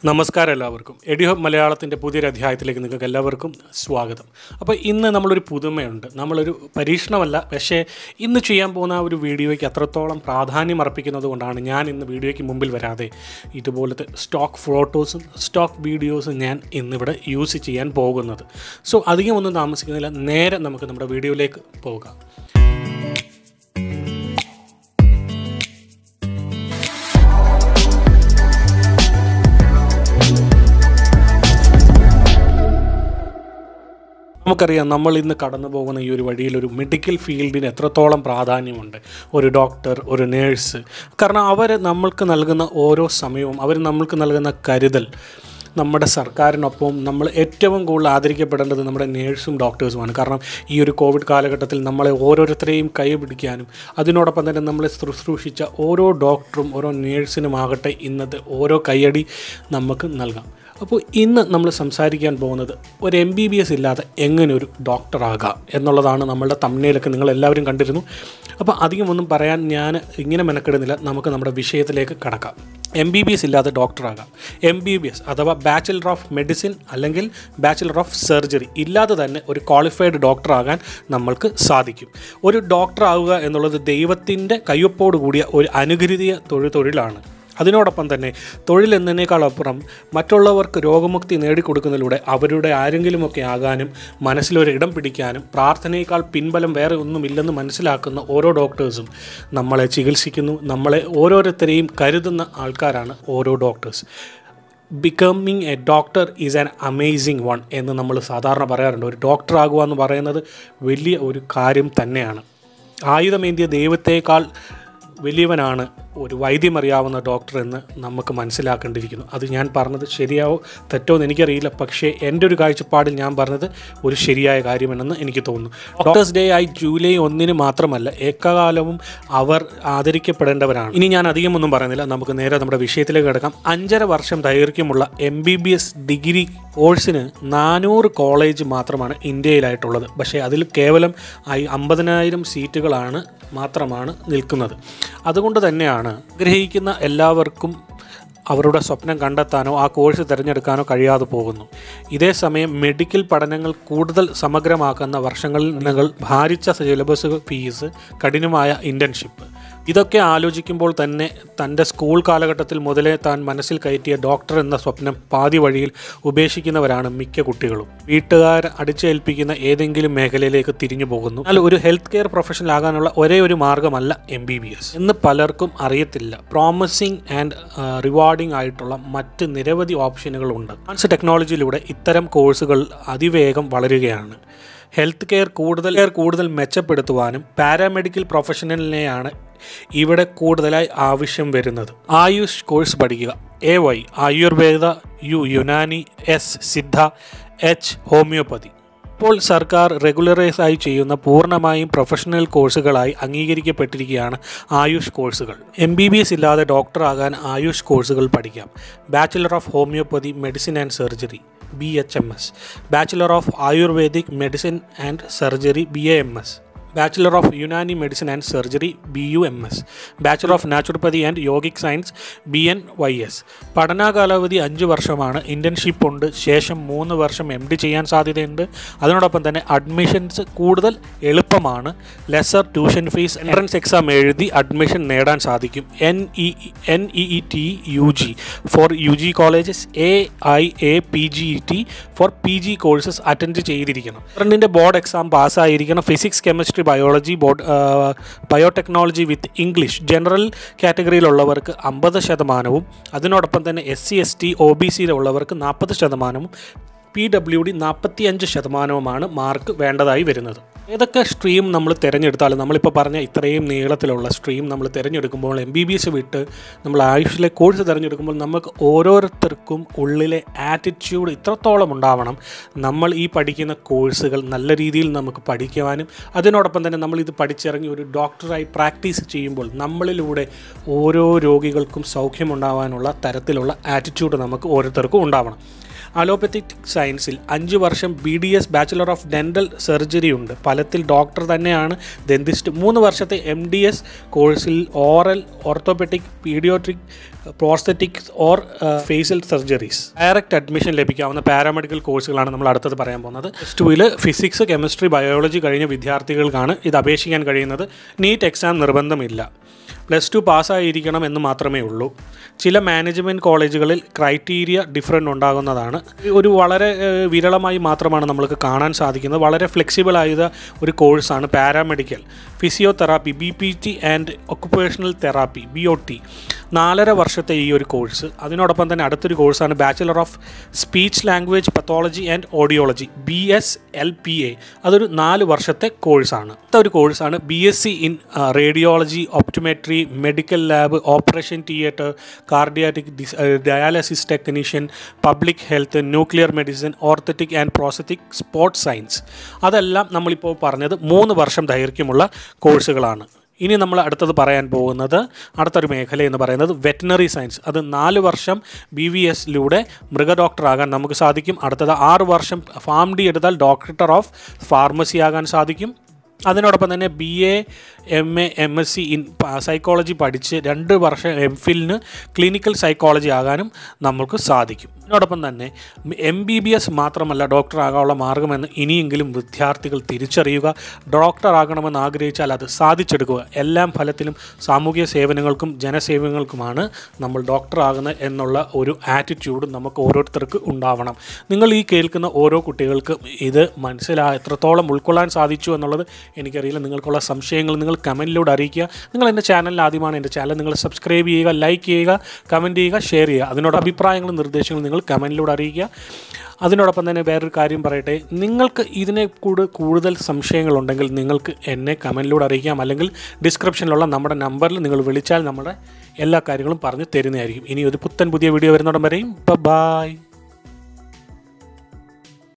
നമസ്കാരം എല്ലാവർക്കും എഡിയോ മലയാളത്തിൻ്റെ പുതിയൊരു അധ്യായത്തിലേക്ക് നിങ്ങൾക്ക് എല്ലാവർക്കും സ്വാഗതം അപ്പോൾ ഇന്ന് നമ്മളൊരു പുതുമയുണ്ട് നമ്മളൊരു പരീക്ഷണമല്ല പക്ഷേ ഇന്ന് ചെയ്യാൻ പോകുന്ന ആ ഒരു വീഡിയോയ്ക്ക് അത്രത്തോളം പ്രാധാന്യം അർപ്പിക്കുന്നത് കൊണ്ടാണ് ഞാൻ ഇന്ന് വീഡിയോയ്ക്ക് മുമ്പിൽ വരാതെ ഇതുപോലത്തെ സ്റ്റോക്ക് ഫോട്ടോസും സ്റ്റോക്ക് വീഡിയോസും ഞാൻ ഇന്നിവിടെ യൂസ് ചെയ്യാൻ പോകുന്നത് സോ അധികം ഒന്നും താമസിക്കുന്നില്ല നേരെ നമുക്ക് നമ്മുടെ വീഡിയോയിലേക്ക് പോകാം നമുക്കറിയാം നമ്മൾ ഇന്ന് കടന്നു പോകുന്ന ഈ ഒരു വഴിയിൽ ഒരു മെഡിക്കൽ ഫീൽഡിന് എത്രത്തോളം പ്രാധാന്യമുണ്ട് ഒരു ഡോക്ടർ ഒരു നേഴ്സ് കാരണം അവർ നമ്മൾക്ക് നൽകുന്ന ഓരോ സമയവും അവർ നമ്മൾക്ക് നൽകുന്ന കരുതൽ നമ്മുടെ സർക്കാരിനൊപ്പം നമ്മൾ ഏറ്റവും കൂടുതൽ ആദരിക്കപ്പെടേണ്ടത് നമ്മുടെ നേഴ്സും ഡോക്ടേഴ്സുമാണ് കാരണം ഈ ഒരു കോവിഡ് കാലഘട്ടത്തിൽ നമ്മളെ ഓരോരുത്തരെയും കൈ പിടിക്കാനും അതിനോടൊപ്പം തന്നെ നമ്മളെ ശുശ്രൂഷിച്ച ഓരോ ഡോക്ടറും ഓരോ നേഴ്സിനുമാകട്ടെ ഇന്നത്തെ ഓരോ കൈയടി നമുക്ക് നൽകാം അപ്പോൾ ഇന്ന് നമ്മൾ സംസാരിക്കാൻ പോകുന്നത് ഒരു എം ബി ബി എസ് ഇല്ലാതെ എങ്ങനെ ഒരു ഡോക്ടറാകാം എന്നുള്ളതാണ് നമ്മളുടെ തമ്മനയിലൊക്കെ നിങ്ങൾ എല്ലാവരും കണ്ടിരുന്നു അപ്പോൾ അധികം ഒന്നും പറയാൻ ഞാൻ ഇങ്ങനെ മെനക്കെടുന്നില്ല നമുക്ക് നമ്മുടെ വിഷയത്തിലേക്ക് കടക്കാം എം ബി ബി എസ് ഇല്ലാതെ ഡോക്ടറാകാം എം ബി ബി എസ് അഥവാ ബാച്ചിലർ ഓഫ് മെഡിസിൻ അല്ലെങ്കിൽ ബാച്ചിലർ ഓഫ് സർജറി ഇല്ലാതെ തന്നെ ഒരു ക്വാളിഫൈഡ് ഡോക്ടറാകാൻ നമ്മൾക്ക് സാധിക്കും ഒരു ഡോക്ടർ ആവുക എന്നുള്ളത് ദൈവത്തിൻ്റെ കയ്യൊപ്പോട് കൂടിയ ഒരു അനുഗ്രഹീയ തൊഴിൽ തൊഴിലാണ് അതിനോടൊപ്പം തന്നെ തൊഴിൽ എന്നതിനേക്കാളപ്പുറം മറ്റുള്ളവർക്ക് രോഗമുക്തി നേടിക്കൊടുക്കുന്നതിലൂടെ അവരുടെ ആരെങ്കിലുമൊക്കെ ആകാനും മനസ്സിലൊരു ഇടം പിടിക്കാനും പ്രാർത്ഥനയേക്കാൾ പിൻബലം വേറെ ഒന്നുമില്ലെന്ന് മനസ്സിലാക്കുന്ന ഓരോ ഡോക്ടേഴ്സും നമ്മളെ ചികിത്സിക്കുന്നു നമ്മളെ ഓരോരുത്തരെയും കരുതുന്ന ആൾക്കാരാണ് ഓരോ doctors becoming a doctor is an amazing one എന്ന് നമ്മൾ സാധാരണ പറയാറുണ്ട് ഒരു ഡോക്ടർ ആകുക എന്ന് പറയുന്നത് വലിയ ഒരു കാര്യം തന്നെയാണ് ആയുധമേന്തിയ ദൈവത്തേക്കാൾ വലിയവനാണ് ഒരു വൈദ്യമറിയാവുന്ന ഡോക്ടർ എന്ന് നമുക്ക് മനസ്സിലാക്കേണ്ടിയിരിക്കുന്നു അത് ഞാൻ പറഞ്ഞത് ശരിയാവോ തെറ്റോ എന്ന് എനിക്കറിയില്ല പക്ഷേ എൻ്റെ ഒരു കാഴ്ചപ്പാടിൽ ഞാൻ പറഞ്ഞത് ഒരു ശരിയായ കാര്യമെന്ന് എനിക്ക് തോന്നുന്നു ഡോക്ടേഴ്സ് ഡേ ആയി ജൂലൈ ഒന്നിന് മാത്രമല്ല ഏക്കകാലവും അവർ ആദരിക്കപ്പെടേണ്ടവരാണ് ഇനി ഞാൻ അധികം ഒന്നും പറയുന്നില്ല നമുക്ക് നേരെ നമ്മുടെ വിഷയത്തിലേക്ക് കിടക്കാം അഞ്ചര വർഷം ദൈർഘ്യമുള്ള M B B S degree കോഴ്സിന് നാനൂറ് കോളേജ് മാത്രമാണ് ഇന്ത്യയിലായിട്ടുള്ളത് പക്ഷേ അതിൽ കേവലം ആയി അമ്പതിനായിരം സീറ്റുകളാണ് മാത്രമാണ് നിൽക്കുന്നത് അതുകൊണ്ട് തന്നെയാണ് ആഗ്രഹിക്കുന്ന എല്ലാവർക്കും അവരുടെ സ്വപ്നം കണ്ടെത്താനോ ആ കോഴ്സ് തിരഞ്ഞെടുക്കാനോ കഴിയാതെ പോകുന്നു ഇതേ സമയം മെഡിക്കൽ പഠനങ്ങൾ കൂടുതൽ സമഗ്രമാക്കുന്ന വർഷങ്ങളിൽ നിങ്ങൾ ഭാരിച്ച സിലബസ് ഫീസ് കഠിനമായ ഇൻറ്റേൺഷിപ്പ് ഇതൊക്കെ ആലോചിക്കുമ്പോൾ തന്നെ തൻ്റെ സ്കൂൾ കാലഘട്ടത്തിൽ മുതലേ താൻ മനസ്സിൽ കയറ്റിയ ഡോക്ടർ എന്ന സ്വപ്നം പാതി വഴിയിൽ ഉപേക്ഷിക്കുന്നവരാണ് മിക്ക കുട്ടികളും വീട്ടുകാർ അടിച്ചേൽപ്പിക്കുന്ന ഏതെങ്കിലും മേഖലയിലേക്ക് തിരിഞ്ഞു പോകുന്നു എന്നാൽ ഒരു ഹെൽത്ത് കെയർ പ്രൊഫഷണൽ ആകാനുള്ള ഒരേ ഒരു മാർഗ്ഗമല്ല എം ബി ബി എസ് എന്ന് പലർക്കും അറിയത്തില്ല പ്രോമിസിങ് ആൻഡ് റിവാർഡിംഗ് ആയിട്ടുള്ള മറ്റ് നിരവധി ഓപ്ഷനുകളുണ്ട് അഡ്വാൻസ് ടെക്നോളജിയിലൂടെ ഇത്തരം കോഴ്സുകൾ അതിവേഗം വളരുകയാണ് ഹെൽത്ത് കെയർ കൂടുതൽ കെയർ കൂടുതൽ മെച്ചപ്പെടുത്തുവാനും പാരാമെഡിക്കൽ പ്രൊഫഷണലിനെയാണ് ഇവിടെ കൂടുതലായി ആവശ്യം വരുന്നത് ആയുഷ് കോഴ്സ് പഠിക്കുക A Y Ayurveda U Unani S Siddha H homoeopathy ഇപ്പോൾ സർക്കാർ റെഗുലറൈസ് ആയി ചെയ്യുന്ന പൂർണ്ണമായും പ്രൊഫഷണൽ കോഴ്സുകളായി അംഗീകരിക്കപ്പെട്ടിരിക്കുകയാണ് ആയുഷ് കോഴ്സുകൾ എം ബി ബി എസ് ഇല്ലാതെ ഡോക്ടറാകാൻ ആയുഷ് കോഴ്സുകൾ പഠിക്കാം bachelor of homoeopathy medicine and surgery B H M S bachelor of ayurvedic medicine and surgery B A M S bachelor of Unani medicine and surgery B U M S bachelor of naturopathy and yogic science B N Y S പഠനകാലാവധി അഞ്ച് വർഷമാണ് internship ഉണ്ട് ശേഷം മൂന്ന് വർഷം M D ചെയ്യാൻ സാധ്യതയുണ്ട് അതിനോടൊപ്പം തന്നെ അഡ്മിഷൻസ് കൂടുതൽ എളുപ്പമാണ് lesser tuition fees entrance exam എഴുതി അഡ്മിഷൻ നേടാൻ സാധിക്കും N E N E E T U G for U G colleges A I A P G E T for P G courses attend ചെയ്തിരിക്കണം ഫ്രണ്ടിൻ്റെ board exam പാസ്സായിരിക്കണം physics chemistry biology board biotechnology with English general കാറ്റഗറിയിലുള്ളവർക്ക് അമ്പത് ശതമാനവും അതിനോടൊപ്പം തന്നെ S C S T O B സിയിലുള്ളവർക്ക് നാൽപ്പത് ശതമാനവും പി ഡബ്ല്യു ഡി നാൽപ്പത്തി അഞ്ച് ശതമാനവുമാണ് മാർക്ക് വേണ്ടതായി വരുന്നത് ഏതൊക്കെ സ്ട്രീം നമ്മൾ തിരഞ്ഞെടുത്താലും നമ്മളിപ്പോൾ പറഞ്ഞ ഇത്രയും നീളത്തിലുള്ള സ്ട്രീം നമ്മൾ തിരഞ്ഞെടുക്കുമ്പോൾ എം ബി ബി എസ് വിട്ട് നമ്മൾ ആയുഷിലെ കോഴ്സ് തിരഞ്ഞെടുക്കുമ്പോൾ നമുക്ക് ഓരോരുത്തർക്കും ഉള്ളിലെ ആറ്റിറ്റ്യൂഡ് ഇത്രത്തോളം ഉണ്ടാവണം നമ്മൾ ഈ പഠിക്കുന്ന കോഴ്സുകൾ നല്ല രീതിയിൽ നമുക്ക് പഠിക്കുവാനും അതിനോടൊപ്പം തന്നെ നമ്മൾ ഇത് പഠിച്ചിറങ്ങി ഒരു ഡോക്ടറായി പ്രാക്ടീസ് ചെയ്യുമ്പോൾ നമ്മളിലൂടെ ഓരോ രോഗികൾക്കും സൗഖ്യമുണ്ടാവാനുള്ള തരത്തിലുള്ള ആറ്റിറ്റ്യൂഡ് നമുക്ക് ഓരോരുത്തർക്കും ഉണ്ടാവണം അലോപ്പത്തിക് സയൻസിൽ അഞ്ച് വർഷം B D S bachelor of dental surgery ഉണ്ട് ഫലത്തിൽ ഡോക്ടർ തന്നെയാണ് ഡെന്റിസ്റ്റ് മൂന്ന് വർഷത്തെ എം ഡി എസ് കോഴ്സിൽ oral orthopaedic paediatric prosthetics or facial surgeries direct admission ലഭിക്കാവുന്ന പാരാമെഡിക്കൽ കോഴ്സുകളാണ് നമ്മൾ അടുത്തത് പറയാൻ പോകുന്നത് പ്ലസ് ടുവിൽ ഫിസിക്സ് കെമിസ്ട്രി ബയോളജി കഴിഞ്ഞ വിദ്യാർത്ഥികൾക്കാണ് ഇത് അപേക്ഷിക്കാൻ കഴിയുന്നത് നീറ്റ് എക്സാം നിർബന്ധമില്ല പ്ലസ് ടു പാസ്സായിരിക്കണം എന്ന് മാത്രമേ ഉള്ളൂ ചില മാനേജ്മെൻറ്റ് കോളേജുകളിൽ ക്രൈറ്റീരിയ ഡിഫറെൻ്റ് ഉണ്ടാകുന്നതാണ് ഒരു വളരെ ഏഹ്, വിരളമായി മാത്രമാണ് നമ്മൾക്ക് കാണാൻ സാധിക്കുന്നത് വളരെ ഫ്ലെക്സിബിൾ ആയത് ഒരു കോഴ്സാണ് paramedical physiotherapy B P T and occupational therapy B O T നാലര വർഷത്തെ ഈ ഒരു കോഴ്സ് അതിനോടൊപ്പം തന്നെ അടുത്തൊരു കോഴ്സാണ് bachelor of speech language pathology and audiology B S L P A അതൊരു നാല് വർഷത്തെ കോഴ്സാണ് അടുത്ത ഒരു കോഴ്സാണ് B S C in radiology optometry medical lab operation theatre cardiac dis dialysis technician public health nuclear medicine orthotic and prosthetic sports science അതെല്ലാം നമ്മളിപ്പോൾ പറഞ്ഞത് മൂന്ന് വർഷം ദൈർഘ്യമുള്ള കോഴ്സുകളാണ് ഇനി നമ്മൾ അടുത്തത് പറയാൻ പോകുന്നത് അടുത്തൊരു മേഖല എന്ന് പറയുന്നത് വെറ്റിനറി സയൻസ് അത് നാല് വർഷം ബി വി എസിലൂടെ മൃഗ ഡോക്ടറാകാൻ നമുക്ക് സാധിക്കും അടുത്തത് ആറ് വർഷം ഫാം ഡി എടുത്താൽ ഡോക്ടർ ഓഫ് ഫാർമസി ആകാൻ സാധിക്കും അതിനോടൊപ്പം തന്നെ B A M A M S C in psychology പഠിച്ച് രണ്ട് വർഷം എം ഫിലിന് ക്ലിനിക്കൽ സൈക്കോളജി ആകാനും നമുക്ക് സാധിക്കും അതിനോടൊപ്പം തന്നെ എം ബി ബി എസ് മാത്രമല്ല ഡോക്ടർ ആകാനുള്ള മാർഗമെന്ന് ഇനിയെങ്കിലും വിദ്യാർത്ഥികൾ തിരിച്ചറിയുക ഡോക്ടർ ആകണമെന്ന് ആഗ്രഹിച്ചാൽ അത് സാധിച്ചെടുക്കുക എല്ലാം ഫലത്തിലും സാമൂഹിക സേവനങ്ങൾക്കും ജനസേവനങ്ങൾക്കുമാണ് നമ്മൾ ഡോക്ടർ ആകുന്നത് എന്നുള്ള ഒരു ആറ്റിറ്റ്യൂഡ് നമുക്ക് ഓരോരുത്തർക്ക് ഉണ്ടാവണം നിങ്ങൾ ഈ കേൾക്കുന്ന ഓരോ കുട്ടികൾക്കും ഇത് മനസ്സിലാ എത്രത്തോളം ഉൾക്കൊള്ളാൻ സാധിച്ചു എന്നുള്ളത് എനിക്കറിയില്ല നിങ്ങൾക്കുള്ള സംശയങ്ങൾ നിങ്ങൾ കമൻറ്റിലൂടെ അറിയിക്കുക നിങ്ങൾ എൻ്റെ ചാനലിൽ ആദ്യമാണ് എൻ്റെ ചാനൽ നിങ്ങൾ സബ്സ്ക്രൈബ് ചെയ്യുക ലൈക്ക് ചെയ്യുക കമൻറ്റ് ചെയ്യുക ഷെയർ ചെയ്യുക അതിനോട് അഭിപ്രായങ്ങളും നിർദ്ദേശങ്ങളും നിങ്ങൾ കമൻറ്റിലൂടെ അറിയിക്കുക അതിനോടൊപ്പം തന്നെ വേറൊരു കാര്യം പറയട്ടെ നിങ്ങൾക്ക് ഇതിനെ കൂടെ കൂടുതൽ സംശയങ്ങളുണ്ടെങ്കിൽ നിങ്ങൾക്ക് എന്നെ കമൻറ്റിലൂടെ അറിയിക്കാം അല്ലെങ്കിൽ ഡിസ്ക്രിപ്ഷനിലുള്ള നമ്മുടെ നമ്പറിൽ നിങ്ങൾ വിളിച്ചാൽ നമ്മുടെ എല്ലാ കാര്യങ്ങളും പറഞ്ഞു തരുന്നതായിരിക്കും ഇനി ഒരു പുത്തൻ പുതിയ വീഡിയോ വരുന്നിടം വരെയും ബൈ